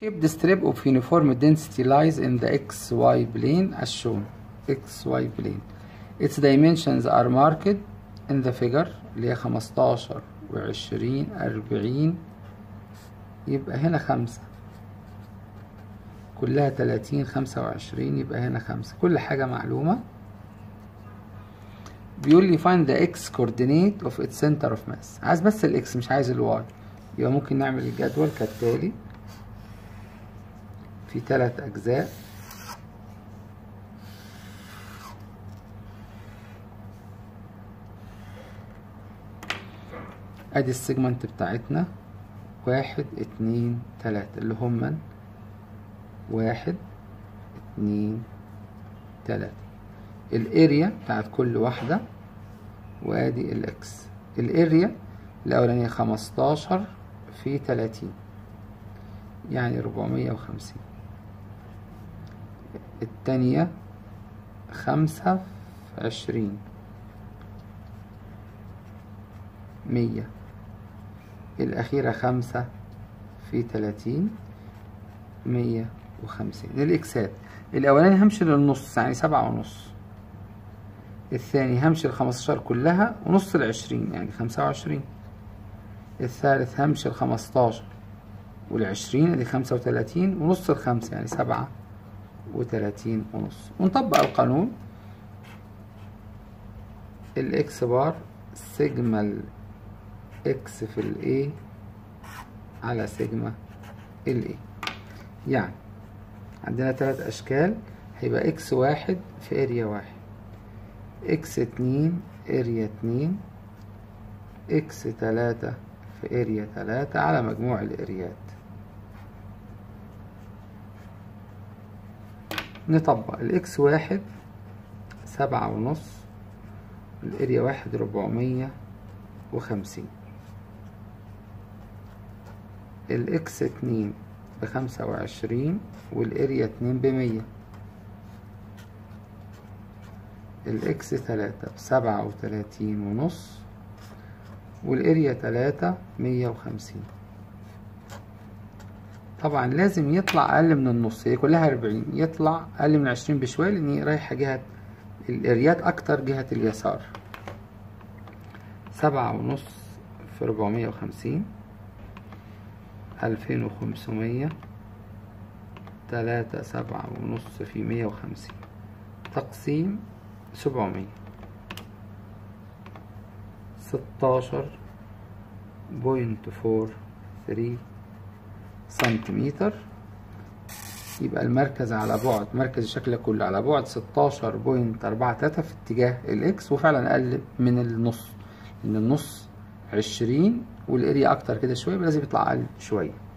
The strip of uniform density lies in the xy plane as shown xy plane its dimensions are marked in the figure اللي هي 15 و20 40 يبقى هنا خمسة كلها 30 25 يبقى هنا خمسة كل حاجة معلومة بيقول لي find the x coordinate of its center of mass عايز بس الاكس مش عايز الواي يبقى ممكن نعمل الجدول كالتالي في ثلاث أجزاء ادي السيجمنت بتاعتنا واحد اتنين تلاتة اللي هما واحد اتنين تلاتة الاريا بتاعت كل واحدة وادي الاكس الاريا الاولانية خمستاشر في تلاتين يعني ربعمية وخمسين التانية خمسة في عشرين مية الأخيرة خمسة في تلاتين مية وخمسين الإكسات الأولاني همشي للنص يعني سبعة ونص الثاني همشي الخمستاشر كلها ونص العشرين يعني خمسة وعشرين الثالث همشي الخمستاشر والعشرين ادي خمسة وتلاتين ونص الخمسة يعني سبعة وتلاتين ونص ونطبق القانون الاكس بار سيجما الاكس في الاي على سيجما الاي يعني عندنا تلات اشكال هيبقى اكس واحد في اريا واحد اكس اتنين اريا اتنين اكس تلاتة في اريا تلاتة على مجموع الاريات نطبق الاكس واحد سبعة ونص الاريا واحد ربعمية وخمسين الاكس اتنين بخمسة وعشرين والاريا اتنين بمية الاكس تلاتة بسبعة وتلاتين ونص والاريا تلاتة مية وخمسين طبعا لازم يطلع اقل من النص هي كلها اربعين يطلع اقل من عشرين بشوية لان هي رايحة جهة الاريات اكتر جهة اليسار سبعة ونص في ربعمية وخمسين ألفين وخمسمية تلاتة سبعة ونص في مية وخمسين تقسيم سبعمية ستاشر بوينت فور ثري سنتيمتر يبقى المركز على بعد مركز الشكل كله على بعد ستاشر بوينت أربعة تلاتة في اتجاه الإكس وفعلا أقل من النص لأن النص عشرين والاريا أكتر كده شوية لازم يطلع أقل شوية